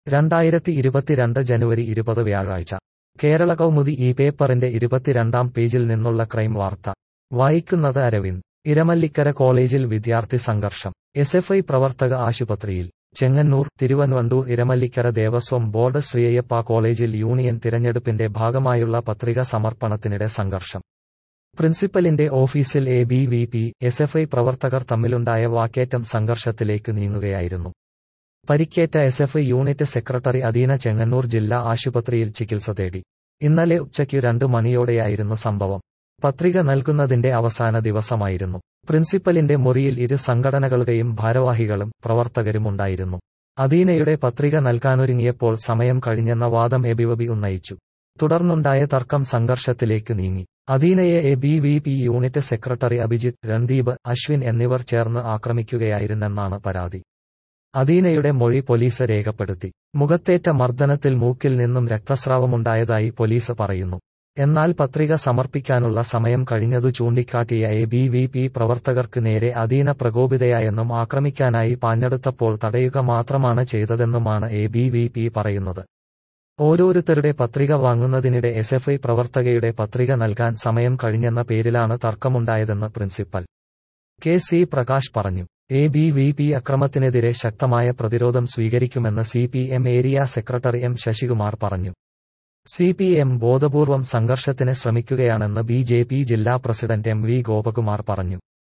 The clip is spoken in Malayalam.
രണ്ടായിരത്തി ഇരുപത്തിരണ്ട് ജനുവരി ഇരുപത് വ്യാഴാഴ്ച കേരള കൗമുദി ഈ പേപ്പറിന്റെ ഇരുപത്തിരണ്ടാം പേജിൽ നിന്നുള്ള ക്രൈം വാർത്ത വായിക്കുന്നത് അരവിന്ദ് ഇരമല്ലിക്കര കോളേജിൽ വിദ്യാർത്ഥി സംഘർഷം എസ് എഫ് ഐ പ്രവർത്തക ആശുപത്രിയിൽ ചെങ്ങന്നൂർ തിരുവൻവണ്ടൂർ ഇരമല്ലിക്കര ദേവസ്വം ബോർഡ് ശ്രീയയ്യപ്പ കോളേജിൽ യൂണിയൻ തിരഞ്ഞെടുപ്പിന്റെ ഭാഗമായുള്ള പത്രിക സമർപ്പണത്തിനിടെ സംഘർഷം പ്രിൻസിപ്പലിന്റെ ഓഫീസിൽ A B V P S F I പ്രവർത്തകർ തമ്മിലുണ്ടായ വാക്കേറ്റം സംഘർഷത്തിലേക്ക് നീങ്ങുകയായിരുന്നു പരിക്കേറ്റ S F I unit secretary Adeena Chengannur ജില്ലാ ആശുപത്രിയിൽ ചികിത്സ തേടി ഇന്നലെ ഉച്ചയ്ക്ക് രണ്ട് മണിയോടെയായിരുന്നു സംഭവം പത്രിക നൽകുന്നതിന്റെ അവസാന ദിവസമായിരുന്നു പ്രിൻസിപ്പലിന്റെ മുറിയിൽ ഇരു സംഘടനകളുടെയും ഭാരവാഹികളും പ്രവർത്തകരും ഉണ്ടായിരുന്നു അദീനയുടെ പത്രിക നൽകാനൊരുങ്ങിയപ്പോൾ സമയം കഴിഞ്ഞെന്ന വാദം എബിവബി ഉന്നയിച്ചു തുടർന്നുണ്ടായ തർക്കം സംഘർഷത്തിലേക്ക് നീങ്ങി അദീനയെ A B V P unit secretary Abhijith Randeep Ashwin എന്നിവർ ചേർന്ന് ആക്രമിക്കുകയായിരുന്നെന്നാണ് പരാതി അദീനയുടെ മൊഴി പോലീസ് രേഖപ്പെടുത്തി മുഖത്തേറ്റ മർദ്ദനത്തിൽ മൂക്കിൽ നിന്നും രക്തസ്രാവമുണ്ടായതായി പോലീസ് പറയുന്നു എന്നാൽ പത്രിക സമർപ്പിക്കാനുള്ള സമയം കഴിഞ്ഞതു ചൂണ്ടിക്കാട്ടിയ എ ബി വി പി പ്രവർത്തകർക്ക് നേരെ അധീന പ്രകോപിതയായെന്നും ആക്രമിക്കാനായി പാഞ്ഞെടുത്തപ്പോൾ തടയുക മാത്രമാണ് ചെയ്തതെന്നുമാണ് എ ബി വി പി പറയുന്നത് ഓരോരുത്തരുടെ പത്രിക വാങ്ങുന്നതിനിടെ എസ് എഫ് ഐ പ്രവർത്തകയുടെ പത്രിക നൽകാൻ സമയം കഴിഞ്ഞെന്ന പേരിലാണ് തർക്കമുണ്ടായതെന്ന് പ്രിൻസിപ്പൽ കെ സി പ്രകാശ് പറഞ്ഞു എ ബി വി പി അക്രമത്തിനെതിരെ ശക്തമായ പ്രതിരോധം സ്വീകരിക്കുമെന്ന് C P M area secretary M Sasikumar പറഞ്ഞു സി പി എം ബോധപൂർവം സംഘർഷത്തിന് ശ്രമിക്കുകയാണെന്ന് ബി ജെ പി ജില്ലാ പ്രസിഡന്റ് എം വി ഗോപകുമാർ പറഞ്ഞു